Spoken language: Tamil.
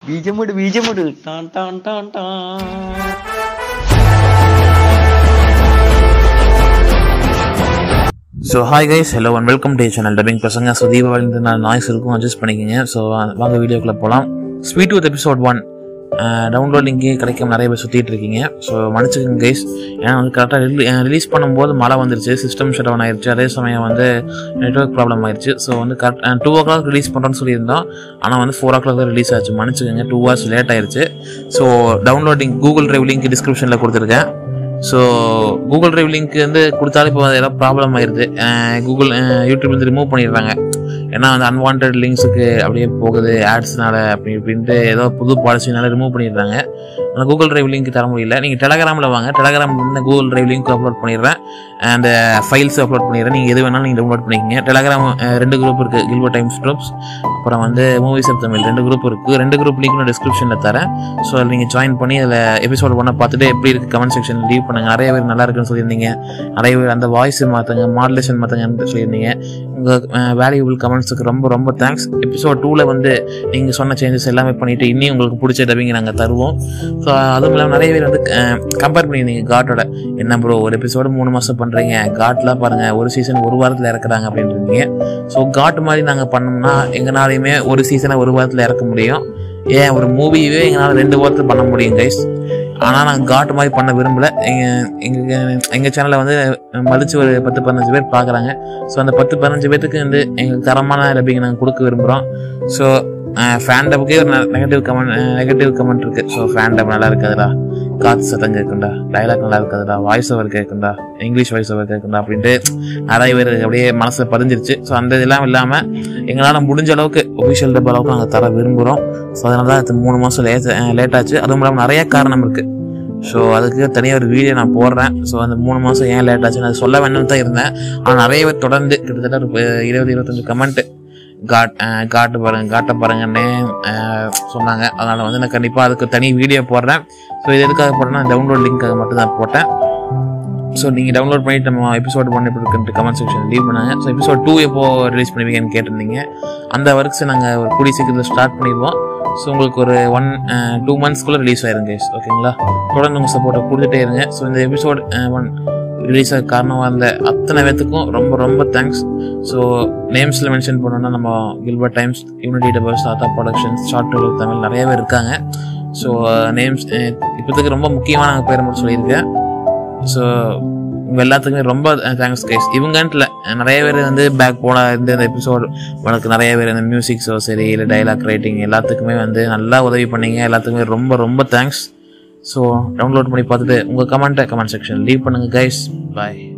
ബീജമുട് ബീജമുട് ടാൻ ടാൻ ടാൻ ടാൻ so hi guys hello and welcome to channel dubbing பசங்க ஸோ தீபாவளி நாள் நாய்ஸ் இருக்கும் அட்ஜஸ்ட் பண்ணிக்கோங்க ஸோ வாங்க வீடியோக்குள்ளே போகலாம் sweet with episode one download லிங்கே கிடைக்கும் நிறைய பேர் சுற்றிட்டு இருக்கீங்க ஸோ மன்னிச்சுக்கோங்க கைஸ் ஏன்னா வந்து கரெக்டாக ரிலீஸ் பண்ணும்போது மழை வந்துருச்சு சிஸ்டம் ஷட் டவுன் ஆயிடுச்சு அதே சமயம் வந்து நெட்ஒர்க் ப்ராப்ளம் ஆயிடுச்சு ஸோ வந்து correct two o'clock release பண்ணுறோன்னு சொல்லியிருந்தோம் ஆனால் வந்து ஃபோர் ஓ கிளாக் தான் ரிலீஸ் ஆச்சு மன்னிச்சுக்கோங்க டூ ஹவர்ஸ் லேட் ஆயிடுச்சு so downloading Google Drive link டிஸ்கிரிப்ஷனில் கொடுத்துருக்கேன் ஸோ கூகுள் டிரைவ் லிங்க் வந்து கொடுத்தாலும் இப்போ ஏதாவது ப்ராப்ளம் ஆயிடுது கூகுள் யூடியூப் வந்து ரிமூவ் பண்ணிடுறாங்க ஏன்னா அந்த அன்வான்ட் லிங்க்ஸுக்கு அப்படியே போகுது ஆட்ஸ்னால அப்படி இப்படின்ட்டு ஏதோ புது பாலிசினால ரிமூவ் பண்ணிடுறாங்க ஆனால் கூகுள் டிரைவ் லிங்க் தர முடியல நீங்கள் டெலகிராமில் வாங்க டெலகிராம் வந்து கூகுள் டிரைவ் லிங்க் அப்லோட் பண்ணிடுறேன் அந்த ஃபைல்ஸ் அப்லோட் பண்ணிடுறேன் நீங்கள் எது வேணாலும் நீங்கள் டவுன்லோட் பண்ணிக்கங்க டெலகிராம் அஹ், ரெண்டு குரூப் இருக்குது கில்வோ டைம்ஸ் குரூப்ஸ் அப்புறம் வந்து மூவிஸ் ஆஃப் தமிழ் ரெண்டு குரூப் இருக்குது ரெண்டு குரூப் லிங்க் நான் டிஸ்கிரிப்ஷனில் தரேன் ஸோ அதில் நீங்கள் ஜாயின் பண்ணி அதில் எபிசோட் ஒன்று பார்த்துட்டு எப்படி இருக்குது கமெண்ட் செக்ஷன் லீவ் பண்ணுங்க நிறைய பேர் நல்லா இருக்குன்னு சொல்லியிருந்தீங்க நிறைய பேர் அந்த வாய்ஸ் மாற்றுங்க மாடுலேஷன் மாற்றுங்கன்னு சொல்லியிருந்தீங்க உங்கள் வேல்யூபிள் கமெண்ட்ஸுக்கு ரொம்ப ரொம்ப தேங்க்ஸ் எபிசோட் டூவில் வந்து நீங்கள் சொன்ன சேஞ்சஸ் எல்லாமே பண்ணிவிட்டு இன்னும் உங்களுக்கு பிடிச்ச டப்பிங்க நாங்கள் தருவோம் ஸோ அதுவும் இல்லாமல் நிறைய பேர் வந்து கம்பேர் பண்ணியிருந்தீங்க காட்டோட என்ன ப்ரோ ஒரு எபிசோடு மூணு மாதம் பண்ணுறீங்க காட்லாம் பாருங்கள் ஒரு சீசன் ஒரு வாரத்தில் இறக்குறாங்க அப்படின்றீங்க ஸோ காட் மாதிரி நாங்கள் பண்ணோம்னா எங்களாலையுமே ஒரு சீசனை ஒரு வாரத்தில் இறக்க முடியும் ஏன் ஒரு மூவியவே எங்களால் ரெண்டு வாரத்தில் பண்ண முடியும் கைஸ் ஆனால் நாங்கள் காட்டு மாதிரி பண்ண விரும்பல எங்கள் எங்கள் எங்கள் சேனலை வந்து மதிச்சு ஒரு பத்து பதினஞ்சு பேர் பார்க்குறாங்க ஸோ அந்த பத்து பதினஞ்சு பேர்த்துக்கு வந்து எங்களுக்கு தரமான டப்பிங் நாங்கள் கொடுக்க விரும்புகிறோம் ஸோ ஃபேன் டப்புக்கே ஒரு நெகட்டிவ் கமெண்ட் நெகட்டிவ் கமெண்ட் இருக்குது ஸோ ஃபேன் டப் நல்லா இருக்காதுடா காத்து சத்தம் கேட்குண்டா டைலாக் நல்லா இருக்காதுடா வாய்ஸ் ஓவர் கேட்குண்டா இங்கிலீஷ் வாய்ஸ் ஓவர் கேட்குண்டா அப்படின்ட்டு நிறைய பேர் அப்படியே மனசில் பதிஞ்சிருச்சு ஸோ அந்த இதெல்லாம் இல்லாமல் எங்களால் முடிஞ்ச அளவுக்கு ஒஃபிஷியல் டப் அளவுக்கு நாங்கள் தர விரும்புகிறோம் ஸோ அதனால தான் இது மூணு மாதம் லேட் லேட் ஆச்சு அதுவும் இல்லாமல் நிறைய காரணம் இருக்குது ஸோ அதுக்கு தனியாக ஒரு வீடியோ நான் போடுறேன் ஸோ அந்த மூணு மாதம் ஏன் லேட் ஆச்சு நான் சொல்ல வேணும்னு தான் இருந்தேன் ஆனால் நிறைய பேர் தொடர்ந்து கிட்டத்தட்ட ஒரு ப- இருபது இருபத்தஞ்சு கமெண்ட்டு காட் அஹ் காட்டு பாருங்க காட்ட பாருங்கன்னு அஹ் சொன்னாங்க அதனால் வந்து நான் கண்டிப்பாக அதுக்கு தனி வீடியோ போடுறேன் ஸோ இது எதுக்காக போடுறேன்னா டவுன்லோட் லிங்க்காக மட்டும் தான் போட்டேன் ஸோ நீங்கள் டவுன்லோட் பண்ணிட்டு நம்ம எபிசோட் ஒன் எப்படி இருக்குன்ட்டு கமெண்ட் செக்ஷன் லீவ் பண்ணுங்க ஸோ எபிசோட் டூ எப்போ ரிலீஸ் பண்ணுவீங்கன்னு கேட்டிருந்தீங்க அந்த ஒர்க்ஸை நாங்கள் ஒரு கூடிய சீக்கிரத்தில் ஸ்டார்ட் பண்ணிடுவோம் ஸோ உங்களுக்கு ஒரு ஒன் டூ மந்த்ஸ்க்குள்ளே ரிலீஸ் ஆயிருங்க guys. ஓகேங்களா தொடர்ந்து உங்கள் சப்போர்ட்டை கொடுத்துட்டே இருங்க ஸோ இந்த எபிசோட் ஒன் ரிலீஸ் ஆக காரணமாக இருந்த அத்தனை பேத்துக்கும் ரொம்ப ரொம்ப தேங்க்ஸ் ஸோ நேம்ஸில் மென்ஷன் பண்ணோன்னா நம்ம Gilbert Times Unity doubles Thatha productions short tour Tamil நிறைய பேர் இருக்காங்க ஸோ நேம்ஸ் இப்போதைக்கு ரொம்ப முக்கியமான பேரை மட்டும் சொல்லியிருக்கேன் ஸோ உங்க எல்லாத்துக்குமே ரொம்ப தேங்க்ஸ் கைஸ் இவங்கன்ட்டுல நிறைய பேர் வந்து பேக் போன இந்த எபிசோட் உனக்கு நிறைய பேர் இந்த மியூசிக்ஸோ சரி இல்லை டைலாக் ரைட்டிங் எல்லாத்துக்குமே வந்து நல்லா உதவி பண்ணீங்க எல்லாத்துக்குமே ரொம்ப ரொம்ப தேங்க்ஸ் ஸோ டவுன்லோட் பண்ணி பார்த்துட்டு உங்கள் கமெண்ட்டை கமெண்ட் செக்ஷன் லீவ் பண்ணுங்கள் கைஸ் பாய்